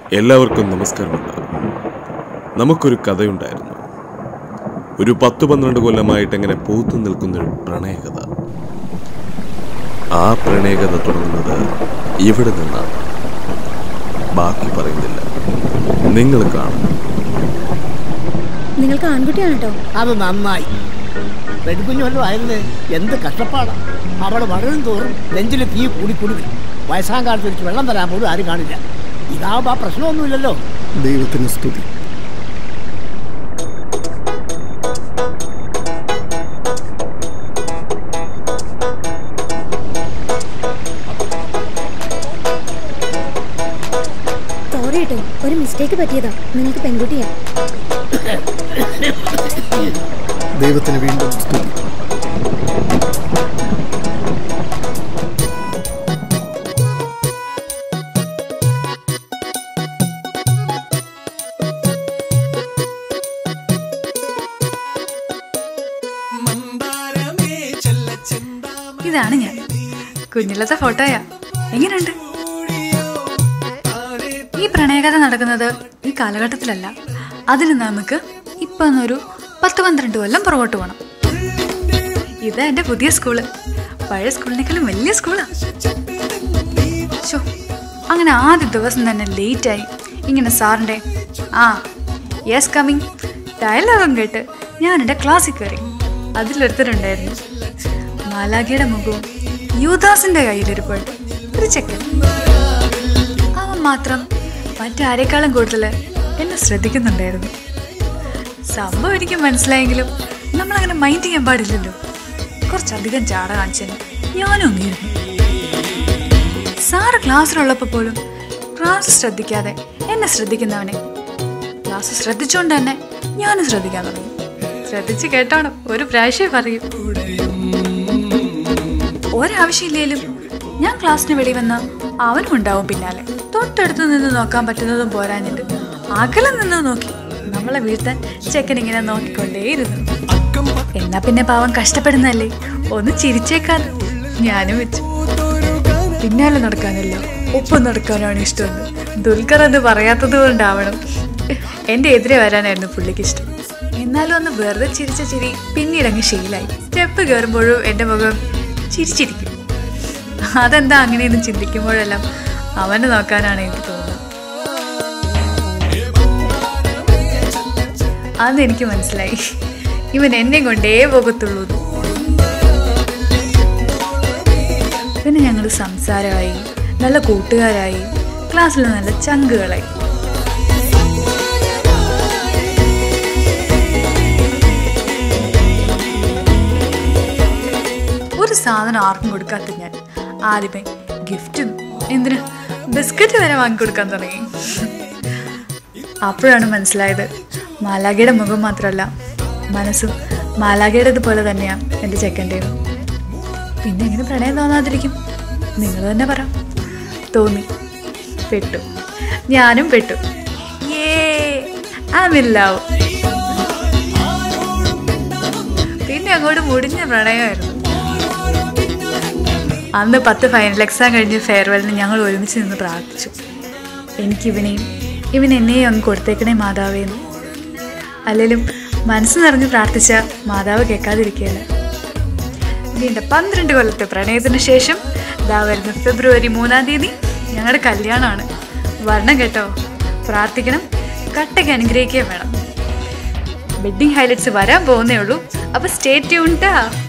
എല്ലാവർക്കും നമസ്കാരമുണ്ട് നമുക്കൊരു കഥയുണ്ടായിരുന്നു ഒരു പത്ത് പന്ത്രണ്ട് കൊല്ലമായിട്ട് എങ്ങനെ പൂത്തു നിൽക്കുന്ന ഒരു പ്രണയകഥ ആ പ്രണയകഥ തുടങ്ങുന്നത് ഇവിടെ നിന്നാണ് ബാക്കി പറയുന്നില്ല നിങ്ങൾ കാണും നിങ്ങൾക്ക് ആൺകുട്ടിയാണ് കേട്ടോ അത് നന്നായി പെൺകുഞ്ഞു വല്ലതും ആയിരുന്നേ എന്ത് കഷ്ടപ്പാടാ അവിടെ വളരും തോറും നെഞ്ചിൽ തീ കൂടി കൂടി വരും വയസ്സാം കാലത്ത് ഒരിച്ച് വെള്ളം തരാൻ പോലും ആരും കാണില്ല ഇതാവുമ്പോ ആ പ്രശ്നമൊന്നുമില്ലല്ലോ ദൈവത്തിന് സ്തുതി സോറി കേട്ടോ ഒരു മിസ്റ്റേക്ക് പറ്റിയതാ നിങ്ങൾക്ക് പെൺകുട്ടിയാ ദൈവത്തിന് വീണ്ടും സ്തുതി ഇതാണ് ഞാൻ കുഞ്ഞിലത്തെ ഫോട്ടോയാ എങ്ങനെയുണ്ട് ഈ പ്രണയകഥ നടക്കുന്നത് ഈ കാലഘട്ടത്തിലല്ല അതിന് നമുക്ക് ഇപ്പൊ ഒരു പത്ത് പന്ത്രണ്ട് കൊല്ലം പുറകോട്ട് പോകണം ഇതാ എന്റെ പുതിയ സ്കൂള് പഴയ സ്കൂളിനേക്കാളും വലിയ സ്കൂളാ ശോ, അങ്ങനെ ആദ്യ ദിവസം തന്നെ ലേറ്റായി ഇങ്ങനെ സാറിന്റെ ആ യെസ് കമ്മിങ് ഡയലോഗും കേട്ട് ഞാൻ എൻ്റെ ക്ലാസ്സിൽ കയറി അതിലൊരുത്തരുണ്ടായിരുന്നു മാലാഖയുടെ മുഖവും യുവദാസിന്റെ കയ്യിലിരിപ്പുണ്ട് ഒരു ചെക്കൻ അവൻ മാത്രം മറ്റാരേക്കാളും കൂടുതൽ എന്നെ ശ്രദ്ധിക്കുന്നുണ്ടായിരുന്നു സംഭവം എനിക്ക് മനസ്സിലായെങ്കിലും നമ്മളങ്ങനെ മൈൻഡ് ചെയ്യാൻ പാടില്ലല്ലോ കുറച്ചധികം ചാട കാണിച്ചതിന് ഞാനും ഒന്നിരുന്നു സാറ് ക്ലാസ്സിലുള്ളപ്പോൾ പോലും ക്ലാസ് ശ്രദ്ധിക്കാതെ എന്നെ ശ്രദ്ധിക്കുന്നവനെ ക്ലാസ് ശ്രദ്ധിച്ചുകൊണ്ട് തന്നെ ഞാനും ശ്രദ്ധിക്കാൻ തുടങ്ങി ശ്രദ്ധിച്ച് കേട്ടോണം ഒരു പ്രാവശ്യം പറയും ഒരാവശ്യമില്ലേലും ഞാൻ ക്ലാസ്സിന് വെളി വന്ന അവനും ഉണ്ടാവും പിന്നാലെ തൊട്ടടുത്ത് നിന്ന് നോക്കാൻ പറ്റുന്നതും പോരാഞ്ഞിട്ട് അകലെ നിന്ന് നോക്കി നമ്മളെ വീഴ്ത്താൻ ചെക്കൻ ഇങ്ങനെ നോക്കിക്കൊണ്ടേയിരുന്നു എന്നാ പിന്നെ പാവം കഷ്ടപ്പെടുന്നല്ലേ ഒന്ന് ചിരിച്ചേക്കാൻ ഞാനും വെച്ചു പിന്നാലെ നടക്കാനല്ല ഒപ്പം നടക്കാനാണ് ഇഷ്ടമെന്ന് ദുൽഖർ എന്ന് പറയാത്തത് കൊണ്ടാവണം എന്റെ എതിരെ വരാനായിരുന്നു പുള്ളിക്ക് ഇഷ്ടം എന്നാലും ഒന്ന് വെറുതെ ചിരിച്ച ചിരി പിന്നീട് അങ്ങ് ശീലായി സ്റ്റെപ്പ് കയറുമ്പോഴും എൻ്റെ മുഖം ചിരിച്ചിരിക്കും അതെന്താ അങ്ങനെയൊന്നും ചിന്തിക്കുമ്പോഴെല്ലാം അവനെ നോക്കാനാണ് എനിക്ക് തോന്നുന്നത് അന്ന് എനിക്ക് മനസ്സിലായി ഇവൻ എന്നെ കൊണ്ടേ പോകത്തുള്ളൂ എന്ന്. പിന്നെ ഞങ്ങൾ സംസാരമായി നല്ല കൂട്ടുകാരായി ക്ലാസ്സിൽ നല്ല ചങ്കുകളായി ഒരു സാധനം ആർക്കും കൊടുക്കാത്ത ഞാൻ ആദ്യമേ ഗിഫ്റ്റും എന്തിന് ബിസ്ക്കറ്റ് വരെ വാങ്ങിക്കൊടുക്കാൻ തുടങ്ങി അപ്പോഴാണ് മനസ്സിലായത് മാലാഖയുടെ മുഖം മാത്രമല്ല മനസ്സും മാലാഖയുടേത് പോലെ തന്നെയാണ് എൻ്റെ ചെക്കൻ്റെയും പിന്നെ എങ്ങനെ പ്രണയം തോന്നാതിരിക്കും നിങ്ങൾ തന്നെ പറ തോന്നി പെട്ടു ഞാനും പെട്ടു ഏ ലവ് പിന്നെ അങ്ങോട്ട് മുടിഞ്ഞ പ്രണയമായിരുന്നു അന്ന് പത്ത് ഫൈനൽ എക്സാം കഴിഞ്ഞ് ഫെയർവെല്ലിന് ഞങ്ങൾ ഒരുമിച്ച് നിന്ന് പ്രാർത്ഥിച്ചു എനിക്കിവനെയും ഇവൻ എന്നെയും അങ്ങ് കൊടുത്തേക്കണേ മാതാവേന്ന് അല്ലെങ്കിലും മനസ്സ് നിറഞ്ഞ് പ്രാർത്ഥിച്ച മാതാവ് കേൾക്കാതിരിക്കുകയല്ല വീണ്ടും പന്ത്രണ്ട് കൊല്ലത്തെ പ്രണയത്തിന് ശേഷം ഇതാ വരുന്ന ഫെബ്രുവരി മൂന്നാം തീയതി ഞങ്ങളുടെ കല്യാണമാണ് വരണം കേട്ടോ പ്രാർത്ഥിക്കണം കട്ടയ്ക്ക് അനുഗ്രഹിക്കുകയും വേണം വെഡിങ് ഹൈലൈറ്റ്സ് വരാൻ പോകുന്നേ ഉള്ളൂ അപ്പോൾ സ്റ്റേ ട്യൂൺടാ